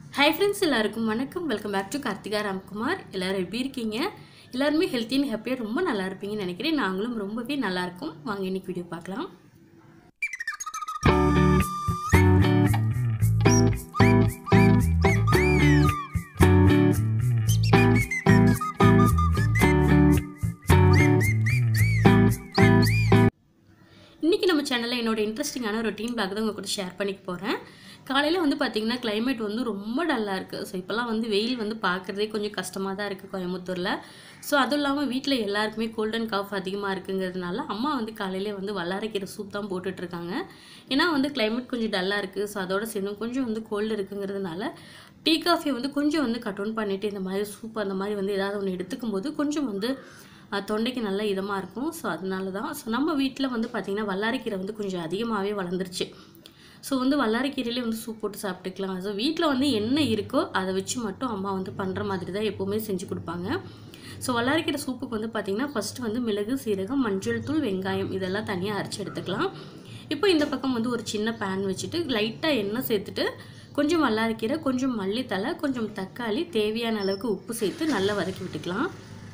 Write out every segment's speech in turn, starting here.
hi friends எல்லாருக்கும் வணக்கம் welcome back to Karthika Ramkumar எல்லாரும் எப்படி இருக்கீங்க எல்லாருமே ஹெல்த்தி அண்ட் ஹாப்பியாக ரொம்ப நல்லா இருப்பீங்கன்னு நினைக்கிறேன் நாங்களும் ரொம்பவே நல்லா இருக்கோம் வாங்க இன்னைக்கு வீடியோ பார்க்கலாம் இன்றைக்கி நம்ம சேனலில் என்னோட இன்ட்ரெஸ்டிங்கான ரொட்டீன் பேக் தான் உங்கள் கூட ஷேர் பண்ணிக்க போகிறேன் காலையில் வந்து பார்த்திங்கன்னா climate வந்து ரொம்ப டல்லாக இருக்குது ஸோ இப்போல்லாம் வந்து வெயில் வந்து பார்க்குறதே கொஞ்சம் கஷ்டமாக தான் இருக்குது கோயம்புத்தூரில் ஸோ அதுவும் இல்லாமல் வீட்டில் எல்லாருக்குமே கோல்ட் அண்ட் காஃப் அதிகமாக இருக்குங்கிறதுனால அம்மா வந்து காலையிலே வந்து வல்லாரைக்கீரை சூப் தான் போட்டுட்ருக்காங்க ஏன்னா வந்து climate கொஞ்சம் டல்லாக இருக்குது ஸோ அதோட சேர்ந்து கொஞ்சம் வந்து கோல்டு இருக்குங்கிறதுனால டீ காஃபி வந்து கொஞ்சம் வந்து கட் டவுன் பண்ணிவிட்டு இந்த மாதிரி சூப் அந்த மாதிரி வந்து ஏதாவது ஒன்று எடுத்துக்கும் போது கொஞ்சம் வந்து அஹ், தொண்டைக்கு நல்ல இதமாக இருக்கும் ஸோ அதனால தான் ஸோ நம்ம வீட்டில் வந்து பார்த்திங்கன்னா வல்லாரைக்கீரை வந்து கொஞ்சம் அதிகமாகவே வளர்ந்துருச்சு ஸோ வந்து வல்லாரைக்கீரையிலே வந்து சூப் போட்டு சாப்பிட்டுக்கலாம் ஸோ வீட்டில் வந்து என்ன இருக்கோ அதை வச்சு மட்டும் அம்மா வந்து பண்ணுற மாதிரி தான் எப்போவுமே செஞ்சு கொடுப்பாங்க ஸோ வல்லாரைக்கீரை சூப்புக்கு வந்து பார்த்திங்கன்னா ஃபஸ்ட்டு வந்து மிளகு சீரகம் மஞ்சள் தூள் வெங்காயம் இதெல்லாம் தனியாக அரைச்சி எடுத்துக்கலாம் இப்போ இந்த பக்கம் வந்து ஒரு சின்ன பேன் வச்சுட்டு லைட்டாக எண்ணெய் சேர்த்துட்டு கொஞ்சம் வல்லாரைக்கீரை கொஞ்சம் மல்லித்தலை கொஞ்சம் தக்காளி தேவையான அளவுக்கு உப்பு சேர்த்து நல்லா வதக்கி விட்டுக்கலாம்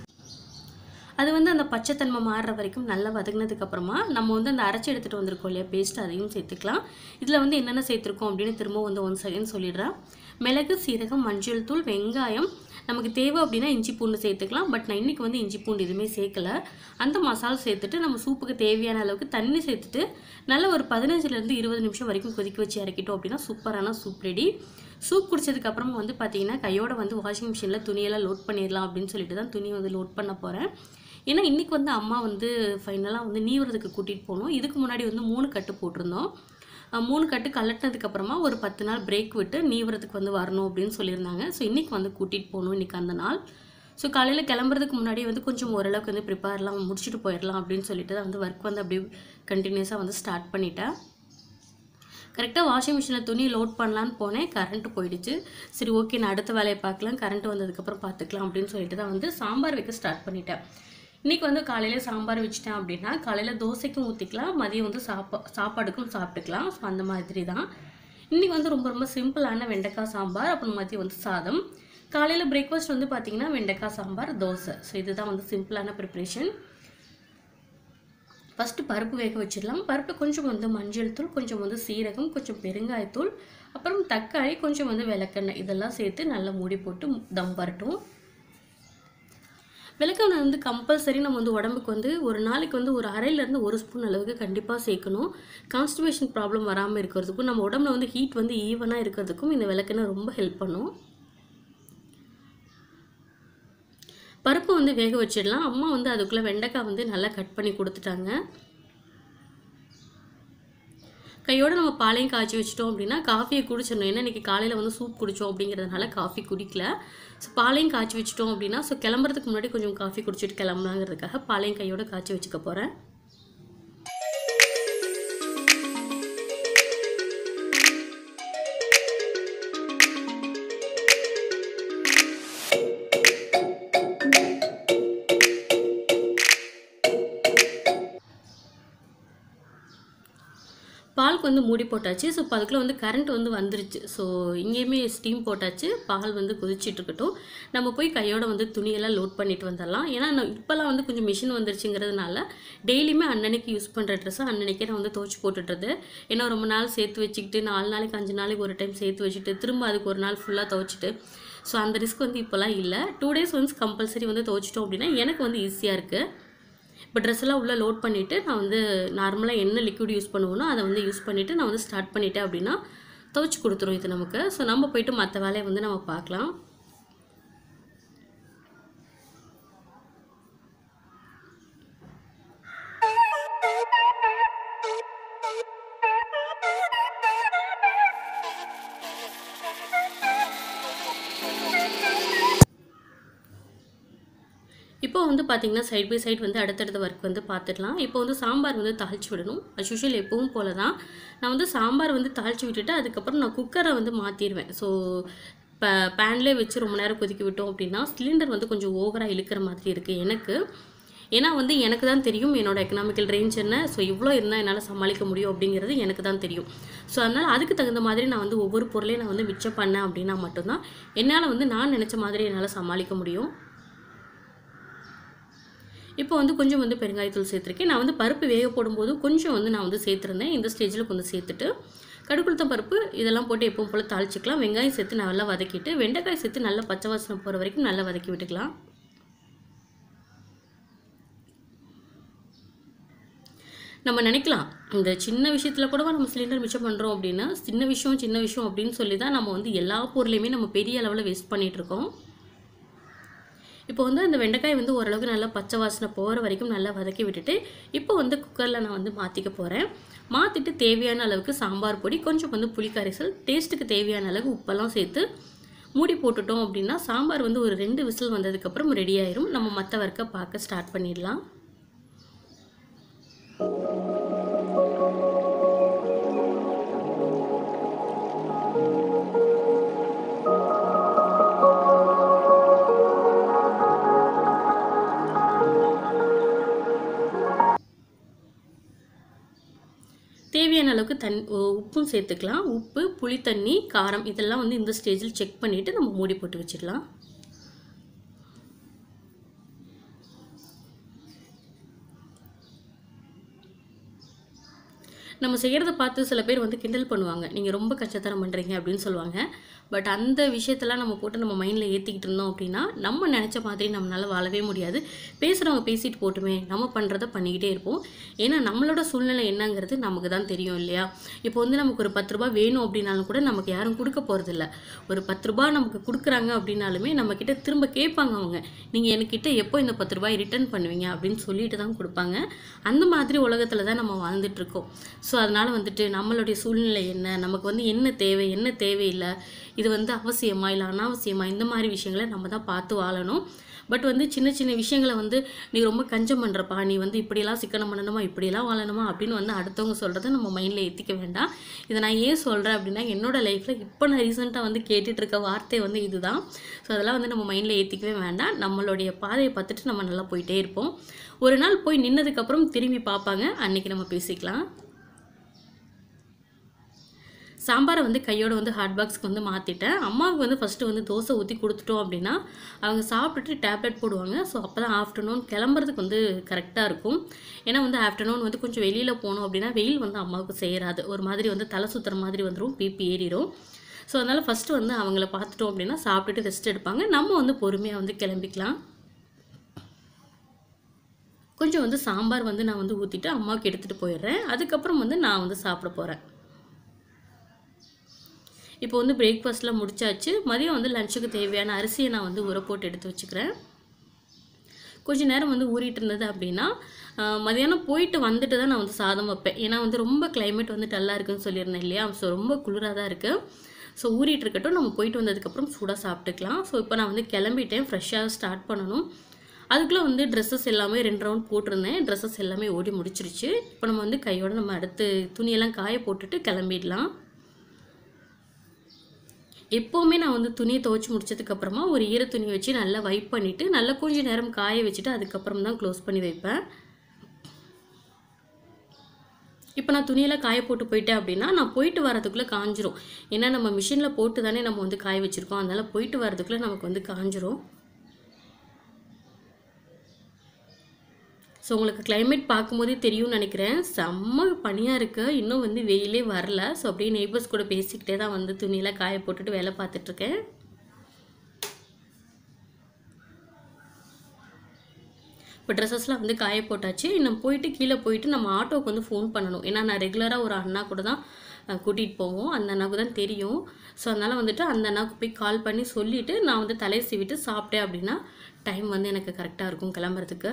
அது வந்து அந்த பச்சைத்தன்மை மாறுற வரைக்கும் நல்லா வதங்கினதுக்கு அப்புறமா நம்ம வந்து அந்த அரைச்சி எடுத்துகிட்டு வந்திருக்கோம் இல்லையா பேஸ்ட் அதையும் சேர்த்துக்கலாம் இதில் வந்து என்னென்ன சேர்த்துருக்கோம் அப்படின்னு திரும்ப வந்து ஒன் செகண்ட் சொல்லிடுறேன் மிளகு சீரகம் மஞ்சள் தூள் வெங்காயம் நமக்கு தேவை அப்படின்னா இஞ்சி பூண்டு சேர்த்துக்கலாம் பட் நான் இன்றைக்கி வந்து இஞ்சி பூண்டு எதுவுமே சேர்க்கல அந்த மசாலா சேர்த்துட்டு நம்ம சூப்புக்கு தேவையான அளவுக்கு தண்ணி சேர்த்துட்டு நல்ல ஒரு பதினஞ்சுலேருந்து இருபது நிமிஷம் வரைக்கும் கொதிக்க வச்சு இறக்கிட்டோம் அப்படின்னா சூப்பரான சூப் ரெடி சூப் குடிச்சதுக்கு அப்புறமா வந்து பார்த்தீங்கன்னா கையோட வந்து வாஷிங் மிஷினில் துணியெல்லாம் லோட் பண்ணிடலாம் அப்படின்னு சொல்லிட்டு தான் துணி வந்து லோட் பண்ண போகிறேன் ஏன்னா இன்றைக்கி வந்து அம்மா வந்து ஃபைனலாக வந்து நீவுறதுக்கு கூட்டிகிட்டு போனோம் இதுக்கு முன்னாடி வந்து மூணு கட்டு போட்டிருந்தோம் அஹ் மூணு கட்டு கலட்டினதுக்கு அப்புறமா ஒரு பத்து நாள் பிரேக் விட்டு நீவுறதுக்கு வந்து வரணும் அப்படின்னு சொல்லியிருந்தாங்க ஸோ இன்றைக்கி வந்து கூட்டிகிட்டு போகணும் இன்றைக்கி அந்த நாள் ஸோ காலையில் கிளம்புறதுக்கு முன்னாடி வந்து கொஞ்சம் ஓரளவுக்கு வந்து ப்ரிப்பேர்லாம் முடிச்சுட்டு போயிடலாம் அப்படின்னு சொல்லிட்டு தான் வந்து ஒர்க் வந்து அப்படியே கண்டினியூஸாக வந்து ஸ்டார்ட் பண்ணிட்டேன் கரெக்டாக வாஷிங் மிஷினில் துணி லோட் பண்ணலான்னு போனேன் கரண்ட் போயிடுச்சு சரி ஓகே நான் அடுத்த வேலையை பார்க்கலாம் கரண்ட் வந்ததுக்கப்புறம் பார்த்துக்கலாம் அப்படின்னு சொல்லிட்டு தான் வந்து சாம்பார் வைக்க ஸ்டார்ட் பண்ணிட்டேன் இன்றைக்கி வந்து காலையில் சாம்பார் வச்சுட்டேன் அப்படின்னா காலையில் தோசைக்கும் ஊற்றிக்கலாம் மதியம் வந்து சாப்பா சாப்பாடுக்கும் சாப்பிட்டுக்கலாம் ஸோ அந்த மாதிரி தான் இன்றைக்கி வந்து ரொம்ப ரொம்ப சிம்பிளான வெண்டைக்காய் சாம்பார் அப்புறம் மதியம் வந்து சாதம் காலையில் பிரேக்ஃபாஸ்ட் வந்து பார்த்திங்கன்னா வெண்டைக்காய் சாம்பார் தோசை ஸோ இதுதான் வந்து சிம்பிளான ப்ரிப்ரேஷன் ஃபஸ்ட்டு பருப்பு வேக வச்சிடலாம் பருப்பு கொஞ்சம் வந்து மஞ்சள் தூள் கொஞ்சம் வந்து சீரகம் கொஞ்சம் பெருங்காயத்தூள் அப்புறம் தக்காளி கொஞ்சம் வந்து விளக்கெண்ணெய் இதெல்லாம் சேர்த்து நல்லா மூடி போட்டு தம் வரட்டும் விளக்கெண்ணெய் வந்து கம்பல்சரி நம்ம வந்து உடம்புக்கு வந்து ஒரு நாளைக்கு வந்து ஒரு அரையிலேருந்து ஒரு ஸ்பூன் அளவுக்கு கண்டிப்பாக சேர்க்கணும் கான்ஸ்டிபேஷன் ப்ராப்ளம் வராமல் இருக்கிறதுக்கும் நம்ம உடம்புல வந்து ஹீட் வந்து ஈவனாக இருக்கிறதுக்கும் இந்த விளக்கெண்ணெய் ரொம்ப ஹெல்ப் பண்ணும் பருப்பு வந்து வேக வச்சிடலாம் அம்மா வந்து அதுக்குள்ளே வெண்டைக்காய் வந்து நல்லா கட் பண்ணி கொடுத்துட்டாங்க கையோட நம்ம பாலையும் காய்ச்சி வச்சிட்டோம் அப்படின்னா காஃபியை குடிச்சிடணும் ஏன்னா இன்றைக்கி காலையில் வந்து சூப் குடித்தோம் அப்படிங்கிறதுனால காஃபி குடிக்கல ஸோ பாலையும் காய்ச்சி வச்சிட்டோம் அப்படின்னா ஸோ கிளம்புறதுக்கு முன்னாடி கொஞ்சம் காஃபி குடிச்சிட்டு கிளம்பலாங்கிறதுக்காக பாலையும் கையோட காய்ச்சி வச்சுக்க போகிறேன் பாலுக்கு வந்து மூடி போட்டாச்சு ஸோ இப்போ அதுக்குள்ளே வந்து கரண்ட் வந்து வந்துருச்சு ஸோ இங்கேயுமே ஸ்டீம் போட்டாச்சு பால் வந்து கொதிச்சிட்டு இருக்கட்டும் நம்ம போய் கையோட வந்து துணியெல்லாம் லோட் பண்ணிட்டு வந்துடலாம் ஏன்னா நான் இப்போல்லாம் வந்து கொஞ்சம் மிஷின் வந்துருச்சுங்கிறதுனால டெய்லியுமே அன்னன்னைக்கு யூஸ் பண்ணுற ட்ரெஸ்ஸை அன்னன்னைக்கே நான் வந்து துவச்சி போட்டுடுறது ஏன்னா ரொம்ப நாள் சேர்த்து வச்சுக்கிட்டு நாலு நாளைக்கு அஞ்சு நாளைக்கு ஒரு டைம் சேர்த்து வச்சுட்டு திரும்ப அதுக்கு ஒரு நாள் ஃபுல்லாக துவைச்சிட்டு ஸோ அந்த ரிஸ்க் வந்து இப்போல்லாம் இல்லை டூ டேஸ் ஒன்ஸ் கம்பல்சரி வந்து துவைச்சிட்டோம் அப்படின்னா எனக்கு வந்து ஈஸியாக இருக்குது இப்போ ட்ரெஸ் எல்லாம் உள்ளே லோட் பண்ணிவிட்டு நான் வந்து நார்மலாக என்ன லிக்விட் யூஸ் பண்ணுவேனோ அதை வந்து யூஸ் பண்ணிவிட்டு நான் வந்து ஸ்டார்ட் பண்ணிட்டேன் அப்படின்னா துவைச்சி கொடுத்துரும் இது நமக்கு ஸோ நம்ம போயிட்டு மற்ற வேலையை வந்து நம்ம பார்க்கலாம் இப்போ வந்து பார்த்தீங்கன்னா சைட் பை சைடு வந்து அடுத்தடுத்த ஒர்க் வந்து பார்த்துடலாம் இப்போ வந்து சாம்பார் வந்து தாளிச்சு விடணும் as usual எப்பவும் போல தான் நான் வந்து சாம்பார் வந்து தாளிச்சு விட்டுட்டு அதுக்கப்புறம் நான் குக்கரை வந்து மாற்றிடுவேன் ஸோ இப்போ பேன்லேயே வச்சு ரொம்ப நேரம் கொதிக்க விட்டோம் அப்படின்னா சிலிண்டர் வந்து கொஞ்சம் ஓவராக இழுக்கிற மாதிரி இருக்குது எனக்கு ஏன்னா வந்து எனக்கு தான் தெரியும் என்னோட எக்கனாமிக்கல் ரேஞ்ச் என்ன ஸோ இவ்வளோ இருந்தால் என்னால் சமாளிக்க முடியும் அப்படிங்கிறது எனக்கு தான் தெரியும் ஸோ அதனால் அதுக்கு தகுந்த மாதிரி நான் வந்து ஒவ்வொரு பொருளையும் நான் வந்து மிச்சம் பண்ணேன் அப்படின்னா மட்டும்தான் என்னால் வந்து நான் நினச்ச மாதிரி என்னால் சமாளிக்க முடியும் இப்போ வந்து கொஞ்சம் வந்து பெருங்காயத்தூள் சேர்த்துருக்கேன் நான் வந்து பருப்பு வேக போடும்போது கொஞ்சம் வந்து நான் வந்து சேர்த்துருந்தேன் இந்த ஸ்டேஜில் கொஞ்சம் சேர்த்துட்டு கடுக்குளுத்தம் பருப்பு இதெல்லாம் போட்டு எப்பவும் போல் தாளிச்சிக்கலாம் வெங்காயம் சேர்த்து நல்லா வதக்கிட்டு வெண்டைக்காய் சேர்த்து நல்லா பச்சை வாசனை போகிற வரைக்கும் நல்லா வதக்கி விட்டுக்கலாம் நம்ம நினைக்கலாம் இந்த சின்ன விஷயத்தில் கூட நம்ம சிலிண்டர் மிச்சம் பண்ணுறோம் அப்படின்னா சின்ன விஷயம் சின்ன விஷயம் அப்படின்னு சொல்லி தான் நம்ம வந்து எல்லா பொருளையுமே நம்ம பெரிய அளவில் வேஸ்ட் பண்ணிகிட்ருக்கோம் இப்போ வந்து அந்த வெண்டைக்காய் வந்து ஓரளவுக்கு நல்லா பச்சை வாசனை போகிற வரைக்கும் நல்லா வதக்கி விட்டுட்டு இப்போ வந்து குக்கரில் நான் வந்து மாற்றிக்க போகிறேன் மாற்றிட்டு தேவையான அளவுக்கு சாம்பார் பொடி கொஞ்சம் வந்து புளிக்கரைசல் டேஸ்ட்டுக்கு தேவையான அளவு உப்பெல்லாம் சேர்த்து மூடி போட்டுட்டோம் அப்படின்னா சாம்பார் வந்து ஒரு ரெண்டு விசில் வந்ததுக்கப்புறம் ரெடி ஆயிரும் நம்ம மற்ற ஒர்க்கை பார்க்க ஸ்டார்ட் பண்ணிடலாம் தேவையான அளவுக்கு தண் உப்பும் சேர்த்துக்கலாம் உப்பு புளி தண்ணி காரம் இதெல்லாம் வந்து இந்த ஸ்டேஜில் செக் பண்ணிவிட்டு நம்ம மூடி போட்டு வச்சிடலாம் நம்ம செய்கிறத பார்த்து சில பேர் வந்து கிண்டல் பண்ணுவாங்க நீங்கள் ரொம்ப கஷ்டத்தரம் பண்ணுறீங்க அப்படின்னு சொல்லுவாங்க பட் அந்த விஷயத்தெல்லாம் நம்ம போட்டு நம்ம மைண்டில் ஏற்றிக்கிட்டு இருந்தோம் அப்படின்னா நம்ம நினச்ச மாதிரி நம்மளால் வாழவே முடியாது பேசுகிறவங்க பேசிட்டு போட்டுமே நம்ம பண்ணுறத பண்ணிக்கிட்டே இருப்போம் ஏன்னா நம்மளோட சூழ்நிலை என்னங்கிறது நமக்கு தான் தெரியும் இல்லையா இப்போ வந்து நமக்கு ஒரு பத்து ரூபாய் வேணும் அப்படின்னாலும் கூட நமக்கு யாரும் கொடுக்க போகிறதில்ல ஒரு பத்து ரூபாய் நமக்கு கொடுக்குறாங்க அப்படின்னாலுமே நம்மக்கிட்ட திரும்ப கேட்பாங்க அவங்க நீங்கள் என்கிட்ட எப்போ இந்த பத்து ரூபாய் ரிட்டர்ன் பண்ணுவீங்க அப்படின்னு சொல்லிட்டு தான் கொடுப்பாங்க அந்த மாதிரி உலகத்தில் தான் நம்ம வாழ்ந்துட்டுருக்கோம் ஸோ அதனால் வந்துட்டு நம்மளுடைய சூழ்நிலை என்ன நமக்கு வந்து என்ன தேவை என்ன தேவையில்லை இது வந்து அவசியமா இல்லை அனாவசியமா இந்த மாதிரி விஷயங்களை நம்ம தான் பார்த்து வாழணும் பட் வந்து சின்ன சின்ன விஷயங்களை வந்து நீ ரொம்ப கஞ்சம் பண்ணுறப்பா நீ வந்து இப்படியெல்லாம் சிக்கனம் பண்ணணுமா இப்படியெல்லாம் வாழணுமா அப்படின்னு வந்து அடுத்தவங்க சொல்கிறத நம்ம மைண்டில் ஏற்றிக்க வேண்டாம் இதை நான் ஏன் சொல்கிறேன் அப்படின்னா என்னோட லைஃப்பில் இப்போ நான் ரீசெண்டாக வந்து கேட்டுட்டு இருக்க வார்த்தை வந்து இதுதான் ஸோ அதெல்லாம் வந்து நம்ம மைண்டில் ஏற்றிக்கவே வேண்டாம் நம்மளுடைய பாதையை பார்த்துட்டு நம்ம நல்லா போயிட்டே இருப்போம் ஒரு நாள் போய் நின்னதுக்கப்புறம் திரும்பி பார்ப்பாங்க அன்னைக்கு நம்ம பேசிக்கலாம் சாம்பாரை வந்து கையோட வந்து ஹாட் பாக்ஸ்க்கு வந்து மாற்றிட்டேன் அம்மாவுக்கு வந்து ஃபஸ்ட்டு வந்து தோசை ஊற்றி கொடுத்துட்டோம் அப்படின்னா அவங்க சாப்பிட்டுட்டு டேப்லெட் போடுவாங்க ஸோ அப்போ தான் ஆஃப்டர்நூன் கிளம்புறதுக்கு வந்து கரெக்டாக இருக்கும் ஏன்னா வந்து ஆஃப்டர்நூன் வந்து கொஞ்சம் வெளியில் போனோம் அப்படின்னா வெயில் வந்து அம்மாவுக்கு செய்யறாது ஒரு மாதிரி வந்து தலை சுற்றுற மாதிரி வந்துடும் பிபி ஏறிடும் ஸோ அதனால் ஃபஸ்ட்டு வந்து அவங்கள பார்த்துட்டோம் அப்படின்னா சாப்பிட்டுட்டு ரெஸ்ட் எடுப்பாங்க நம்ம வந்து பொறுமையாக வந்து கிளம்பிக்கலாம் கொஞ்சம் வந்து சாம்பார் வந்து நான் வந்து ஊற்றிட்டு அம்மாவுக்கு எடுத்துகிட்டு போயிடுறேன் அதுக்கப்புறம் வந்து நான் வந்து சாப்பிட போகிறேன் இப்போ வந்து பிரேக்ஃபாஸ்ட்லாம் முடிச்சாச்சு மதியம் வந்து லஞ்சுக்கு தேவையான அரிசியை நான் வந்து ஊற போட்டு எடுத்து வச்சுக்கிறேன் கொஞ்ச நேரம் வந்து ஊறிட்டு இருந்தது அப்படின்னா ஆஹ், மதியானம் போயிட்டு வந்துட்டு தான் நான் வந்து சாதம் வைப்பேன் ஏன்னா வந்து ரொம்ப climate வந்து டல்லாக இருக்குன்னு சொல்லியிருந்தேன் இல்லையா ஸோ ரொம்ப குளிராக தான் இருக்குது ஸோ ஊறிட்டு இருக்கட்டும் நம்ம போயிட்டு வந்ததுக்கப்புறம் சூடாக சாப்பிட்டுக்கலாம் ஸோ இப்போ நான் வந்து கிளம்பிட்டேன் ஃப்ரெஷ்ஷாக ஸ்டார்ட் பண்ணணும் அதுக்குள்ளே வந்து ட்ரெஸ்ஸஸ் எல்லாமே ரெண்டு ரவுண்ட் போட்டிருந்தேன் ட்ரெஸ்ஸஸ் எல்லாமே ஓடி முடிச்சிருச்சு இப்போ நம்ம வந்து கையோட நம்ம அடுத்து துணியெல்லாம் காய போட்டுட்டு கிளம்பிடலாம் எப்போவுமே நான் வந்து துணியை துவைச்சி முடிச்சதுக்கப்புறமா ஒரு ஈர துணி வச்சு நல்லா வைப் பண்ணிவிட்டு நல்லா கொஞ்ச நேரம் காய வச்சுட்டு அதுக்கப்புறம் தான் க்ளோஸ் பண்ணி வைப்பேன் இப்போ நான் துணியெல்லாம் காய போட்டு போயிட்டேன் அப்படின்னா நான் போயிட்டு வரதுக்குள்ளே காஞ்சிரும் ஏன்னா நம்ம மிஷினில் போட்டு தானே நம்ம வந்து காய வச்சுருக்கோம் அதனால் போயிட்டு வரதுக்குள்ளே நமக்கு வந்து காஞ்சிரும் ஸோ உங்களுக்கு climate பார்க்கும்போதே தெரியும்னு நினைக்கிறேன் செம்ம பனியாக இருக்கு இன்னும் வந்து வெயிலே வரல ஸோ அப்படியே நெய்பர்ஸ் கூட பேசிக்கிட்டே தான் வந்து துணியெல்லாம் காய போட்டுட்டு வேலை பார்த்துட்ருக்கேன் இப்போ ட்ரெஸ்ஸஸ்லாம் வந்து காய போட்டாச்சு இன்னும் போயிட்டு கீழே போயிட்டு நம்ம ஆட்டோவுக்கு வந்து ஃபோன் பண்ணணும் ஏன்னா நான் ரெகுலராக ஒரு அண்ணா கூட தான் கூட்டிகிட்டு போவோம் அந்த அண்ணாவுக்கு தான் தெரியும் ஸோ அதனால் வந்துட்டு அந்த அண்ணாவுக்கு போய் கால் பண்ணி சொல்லிவிட்டு நான் வந்து தலையை சீவிட்டு சாப்பிட்டேன் அப்படின்னா டைம் வந்து எனக்கு கரெக்டாக இருக்கும் கிளம்புறதுக்கு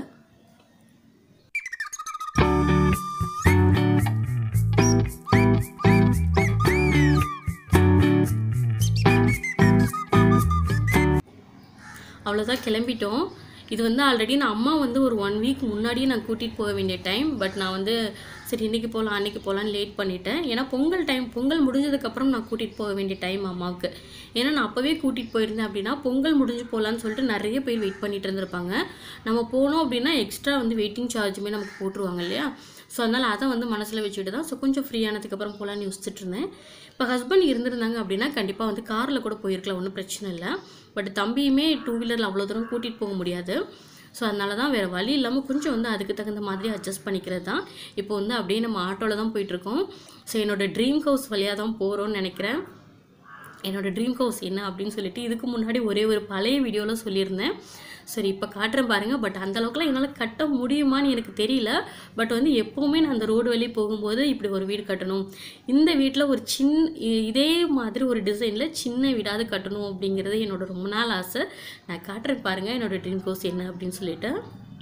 அவ்வளோதான் கிளம்பிட்டோம் இது வந்து ஆல்ரெடி நான் அம்மா வந்து ஒரு ஒன் வீக் முன்னாடியே நான் கூட்டிகிட்டு போக வேண்டிய டைம் பட் நான் வந்து சரி இன்றைக்கி போகலாம் அன்றைக்கி போகலான்னு லேட் பண்ணிட்டேன் ஏன்னா பொங்கல் டைம் பொங்கல் முடிஞ்சதுக்கப்புறம் நான் கூட்டிகிட்டு போக வேண்டிய டைம் அம்மாவுக்கு ஏன்னா நான் அப்போவே கூட்டிகிட்டு போயிருந்தேன் அப்படின்னா பொங்கல் முடிஞ்சு போகலான்னு சொல்லிட்டு நிறைய பேர் வெயிட் பண்ணிட்டு இருந்திருப்பாங்க நம்ம போனோம் அப்படின்னா எக்ஸ்ட்ரா வந்து வெயிட்டிங் சார்ஜுமே நமக்கு போட்டுருவாங்க இல்லையா ஸோ அதனால் அதை வந்து மனசில் வச்சுட்டு தான் ஸோ கொஞ்சம் ஃப்ரீயானதுக்கப்புறம் போகலான்னு யோசிச்சுட்டு இருந்தேன் இப்போ ஹஸ்பண்ட் இருந்திருந்தாங்க அப்படின்னா கண்டிப்பாக வந்து காரில் கூட போயிருக்கலாம் ஒன்றும் பிரச்சனை இல்லை பட் தம்பியுமே டூ வீலரில் அவ்வளோ தூரம் கூட்டிகிட்டு போக முடியாது ஸோ அதனால தான் வேறு வழி இல்லாமல் கொஞ்சம் வந்து அதுக்கு தகுந்த மாதிரி அட்ஜஸ்ட் பண்ணிக்கிறது தான் இப்போ வந்து அப்படியே நம்ம ஆட்டோவில் தான் போயிட்டுருக்கோம் ஸோ என்னோடய ட்ரீம் ஹவுஸ் வழியாக தான் போகிறோம்னு நினைக்கிறேன் என்னோடய ட்ரீம் ஹவுஸ் என்ன அப்படின்னு சொல்லிட்டு இதுக்கு முன்னாடி ஒரே ஒரு பழைய வீடியோவில் சொல்லியிருந்தேன் சரி இப்போ காட்டுறேன் பாருங்கள் பட் அந்த அளவுக்குலாம் என்னால் கட்ட முடியுமான்னு எனக்கு தெரியல பட் வந்து எப்போவுமே நான் அந்த ரோடு வழி போகும்போது இப்படி ஒரு வீடு கட்டணும் இந்த வீட்டில் ஒரு சின் இ- இதே மாதிரி ஒரு டிசைனில் சின்ன வீடாவது கட்டணும் அப்படிங்கிறது என்னோட ரொம்ப நாள் ஆசை நான் காட்டுறேன் பாருங்கள் என்னோட ட்ரீம் ஹவுஸ் என்ன அப்படின்னு சொல்லிட்டு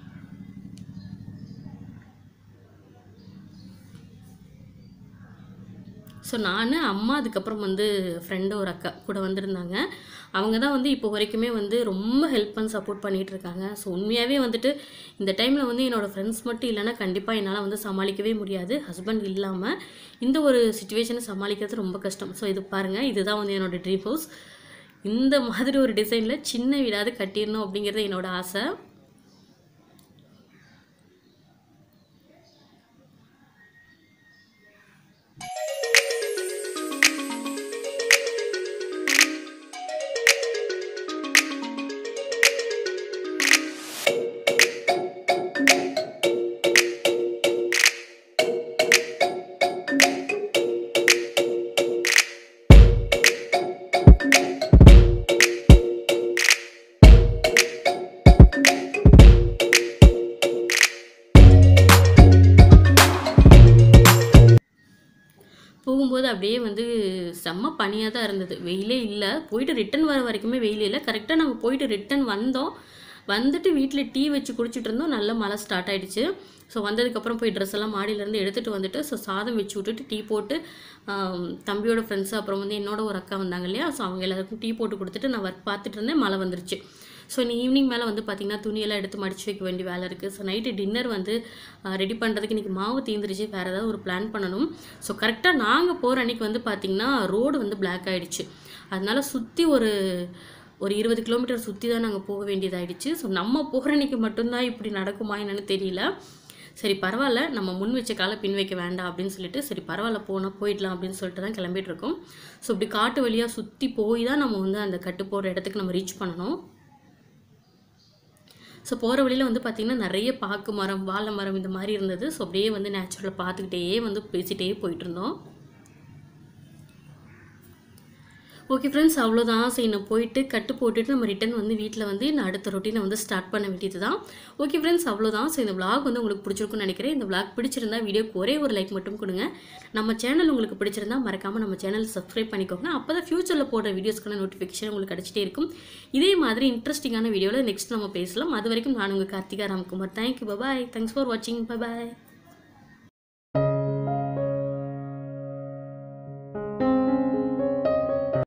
ஸோ நான் அம்மா அதுக்கப்புறம் வந்து ஃப்ரெண்டு ஒரு அக்கா கூட வந்திருந்தாங்க அவங்க தான் வந்து இப்போ வரைக்குமே வந்து ரொம்ப ஹெல்ப் பண்ணி சப்போர்ட் பண்ணிகிட்டு இருக்காங்க ஸோ உண்மையாகவே வந்துட்டு இந்த டைமில் வந்து என்னோடய ஃப்ரெண்ட்ஸ் மட்டும் இல்லைன்னா கண்டிப்பாக என்னால் வந்து சமாளிக்கவே முடியாது ஹஸ்பண்ட் இல்லாமல் இந்த ஒரு சுச்சுவேஷனை சமாளிக்கிறது ரொம்ப கஷ்டம் ஸோ இது பாருங்கள் இதுதான் வந்து என்னோடய ட்ரீம் ஹவுஸ் இந்த மாதிரி ஒரு டிசைனில் சின்ன வீடாவது கட்டிடணும் அப்படிங்கிறது என்னோட ஆசை போகும்போது அப்படியே வந்து செம்ம பனியாக தான் இருந்தது வெயிலே இல்லை போயிட்டு ரிட்டன் வர வரைக்குமே வெயில் இல்லை கரெக்டாக நாங்கள் போயிட்டு ரிட்டன் வந்தோம் வந்துட்டு வீட்டில் டீ வச்சு குடிச்சிட்டு இருந்தோம் நல்ல மழை ஸ்டார்ட் ஆயிடுச்சு ஸோ வந்ததுக்கப்புறம் போய் ட்ரெஸ் எல்லாம் மாடியிலேருந்து எடுத்துகிட்டு வந்துட்டு ஸோ சாதம் வச்சு விட்டுட்டு டீ போட்டு ஆம், தம்பியோட ஃப்ரெண்ட்ஸு அப்புறம் வந்து என்னோட ஒரு அக்கா வந்தாங்க இல்லையா ஸோ அவங்க எல்லாருக்கும் டீ போட்டு கொடுத்துட்டு நான் ஒர்க் பார்த்துட்டு இருந்தேன் மழை வந்துருச்சு ஸோ நீ ஈவினிங் மேலே வந்து பார்த்திங்கன்னா துணியெல்லாம் எடுத்து மடிச்சு வைக்க வேண்டிய வேலை இருக்குது ஸோ நைட்டு டின்னர் வந்து ரெடி பண்ணுறதுக்கு இன்றைக்கி மாவு தீந்துருச்சு வேறு ஏதாவது ஒரு பிளான் பண்ணணும் ஸோ கரெக்டாக நாங்கள் போகிற அன்றைக்கி வந்து பார்த்திங்கன்னா ரோடு வந்து பிளாக் ஆகிடுச்சு அதனால சுற்றி ஒரு ஒரு இருபது கிலோமீட்டர் சுற்றி தான் நாங்கள் போக வேண்டியதாயிடுச்சு ஸோ நம்ம போகிற அன்றைக்கி மட்டும்தான் இப்படி நடக்குமா என்னன்னு தெரியல சரி பரவாயில்ல நம்ம முன் வச்ச காலை பின் வைக்க வேண்டாம் அப்படின்னு சொல்லிட்டு சரி பரவாயில்ல போனால் போயிடலாம் அப்படின்னு சொல்லிட்டு தான் கிளம்பிட்டு இருக்கோம் ஸோ இப்படி காட்டு வழியாக சுற்றி போய் தான் நம்ம வந்து அந்த கட்டு போகிற இடத்துக்கு நம்ம ரீச் பண்ணணும் ஸோ போகிற வழியில் வந்து பார்த்திங்கன்னா நிறைய பாக்கு மரம் வாழை மரம் இந்த மாதிரி இருந்தது ஸோ அப்படியே வந்து நேச்சுரலை பார்த்துக்கிட்டே வந்து பேசிகிட்டே போயிட்டு இருந்தோம் ஓகே ஃப்ரெண்ட்ஸ் அவ்வளோதான் ஸோ இன்னும் போயிட்டு கட்டு போட்டுட்டு நம்ம ரிட்டன் வந்து வீட்டில் வந்து நான் அடுத்த ரொட்டீனை வந்து ஸ்டார்ட் பண்ண வேண்டியது தான் ஓகே ஃப்ரெண்ட்ஸ் அவ்வளோதான் ஸோ இந்த vlog வந்து உங்களுக்கு பிடிச்சிருக்கும்னு நினைக்கிறேன் இந்த vlog பிடிச்சிருந்தா வீடியோக்கு ஒரே ஒரு லைக் மட்டும் கொடுங்க நம்ம சேனல் உங்களுக்கு பிடிச்சிருந்தா மறக்காமல் நம்ம சேனல் சப்ஸ்கிரைப் பண்ணிக்கோங்க அப்போ தான் ஃப்யூச்சரில் போடுற வீடியோஸ்க்கான நோட்டிஃபிகேஷன் உங்களுக்கு கிடச்சிட்டே இருக்கும் இதே மாதிரி இன்ட்ரெஸ்டிங்கான வீடியோவில் நெக்ஸ்ட் நம்ம பேசலாம் அது வரைக்கும் நான் உங்கள் Karthika Ramkumar thank you bye thanks for வாட்சிங் பாய்